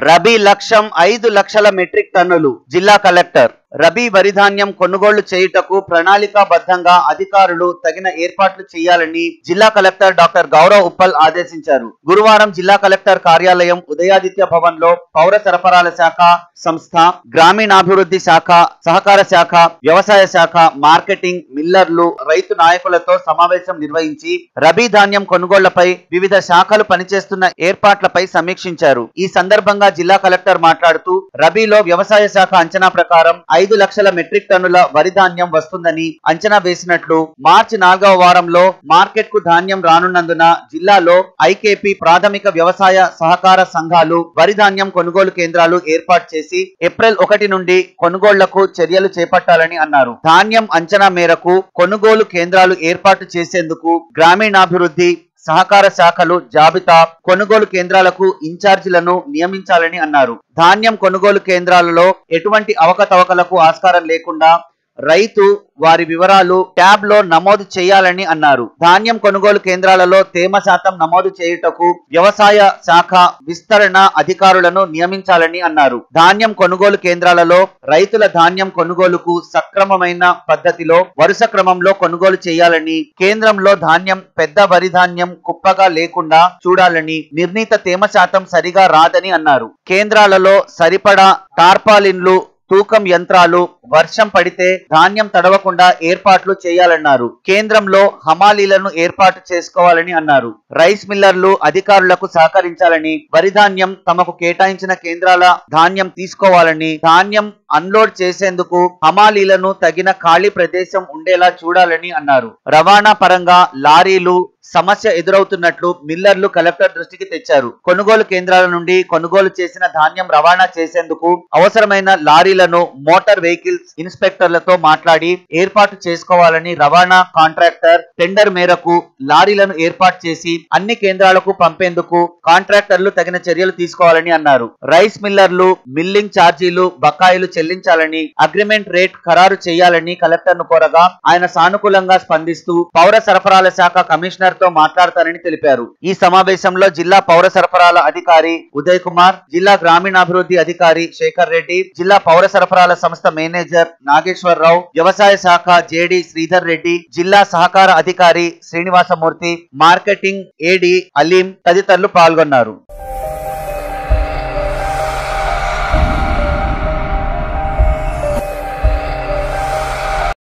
రబీ లక్ష్యం ఐదు లక్షల మెట్రిక్ టన్నులు జిల్లా కలెక్టర్ రబీ వరి ధాన్యం కొనుగోళ్లు చేయుటకు ప్రణాళికాబద్ధంగా అధికారులు తగిన ఏర్పాట్లు చేయాలని జిల్లా కలెక్టర్ డాక్టర్ గౌరవ్ ఉప్పల్ ఆదేశించారు గురువారం జిల్లా కలెక్టర్ కార్యాలయం ఉదయాదిత్య భవన్ లో పౌర సరఫరాల శాఖ సంస్థ గ్రామీణాభివృద్ధి శాఖ సహకార శాఖ వ్యవసాయ శాఖ మార్కెటింగ్ మిల్లర్లు రైతు నాయకులతో సమావేశం నిర్వహించి రబీ ధాన్యం కొనుగోళ్లపై వివిధ శాఖలు పనిచేస్తున్న ఏర్పాట్లపై సమీక్షించారు ఈ సందర్భంగా జిల్లా కలెక్టర్ మాట్లాడుతూ రబీలో వ్యవసాయ శాఖ అంచనా ప్రకారం ఐదు లక్షల మెట్రిక్ టన్నుల వరి ధాన్యం వస్తుందని అంచనా వేసినట్లు మార్చి నాలుగవ వారంలో మార్కెట్ కు ధాన్యం రానున్నందున జిల్లాలో ఐకేపీ ప్రాథమిక వ్యవసాయ సహకార సంఘాలు వరి ధాన్యం కొనుగోలు కేంద్రాలు ఏర్పాటు చేసి ఏప్రిల్ ఒకటి నుండి కొనుగోళ్లకు చర్యలు చేపట్టాలని అన్నారు ధాన్యం అంచనా మేరకు కొనుగోలు కేంద్రాలు ఏర్పాటు చేసేందుకు గ్రామీణాభివృద్ధి సహకార శాఖలు జాబితా కొనుగోలు కేంద్రాలకు ఇన్ఛార్జీలను నియమించాలని అన్నారు ధాన్యం కొనుగోలు కేంద్రాలలో ఎటువంటి అవకతవకలకు ఆస్కారం లేకుండా రైతు వారి వివరాలు ట్యాబ్ లో నమోదు చేయాలని అన్నారు ధాన్యం కొనుగోలు కేంద్రాలలో తేమ శాతం నమోదు చేయుటకు వ్యవసాయ శాఖ విస్తరణ అధికారులను నియమించాలని అన్నారు ధాన్యం కొనుగోలు కేంద్రాలలో రైతుల ధాన్యం కొనుగోలుకు సక్రమమైన పద్ధతిలో వరుస క్రమంలో కొనుగోలు చేయాలని కేంద్రంలో ధాన్యం పెద్ద వరి ధాన్యం కుప్పగా లేకుండా చూడాలని నిర్ణీత తేమ శాతం సరిగా రాదని అన్నారు కేంద్రాలలో సరిపడా టార్పాలిన్లు తూకం యంత్రాలు వర్షం పడితే ధాన్యం తడవకుండా ఏర్పాట్లు చేయాలన్నారు కేంద్రంలో హమాలీలను ఏర్పాటు చేసుకోవాలని అన్నారు రైస్ మిల్లర్లు అధికారులకు సహకరించాలని వరి ధాన్యం తమకు కేటాయించిన కేంద్రాల ధాన్యం తీసుకోవాలని ధాన్యం అన్లోడ్ చేసేందుకు హమాలీలను తగిన ఖాళీ ప్రదేశం ఉండేలా చూడాలని అన్నారు రవాణా పరంగా లారీలు సమస్య ఎదురవుతున్నట్లు మిల్లర్లు కలెక్టర్ దృష్టికి తెచ్చారు కొనుగోలు కేంద్రాల నుండి కొనుగోలు చేసిన ధాన్యం రవాణా చేసేందుకు అవసరమైన లారీలను మోటార్ వెహికల్స్ ఇన్స్పెక్టర్లతో మాట్లాడి ఏర్పాటు చేసుకోవాలని రవాణా కాంట్రాక్టర్ టెండర్ మేరకు లారీలను ఏర్పాటు చేసి అన్ని కేంద్రాలకు పంపేందుకు కాంట్రాక్టర్లు తగిన చర్యలు తీసుకోవాలని అన్నారు రైస్ మిల్లర్లు మిల్లింగ్ ఛార్జీలు బకాయిలు చెల్లించాలని అగ్రిమెంట్ రేట్ ఖరారు చేయాలని కలెక్టర్ ను కోరగా ఆయన సానుకూలంగా స్పందిస్తూ పౌర సరఫరాల శాఖ కమిషనర్ తో మాట్లాడతారని తెలిపారు ఈ సమావేశంలో జిల్లా పౌర సరఫరాల అధికారి ఉదయ్ కుమార్ జిల్లా గ్రామీణాభివృద్ధి అధికారి శేఖర్ రెడ్డి జిల్లా పౌర సరఫరాల సంస్థ మేనేజర్ నాగేశ్వరరావు వ్యవసాయ శాఖ జేడి శ్రీధర్ రెడ్డి జిల్లా సహకార అధికారి శ్రీనివాసమూర్తి మార్కెటింగ్ ఏడి అలీం తదితరులు పాల్గొన్నారు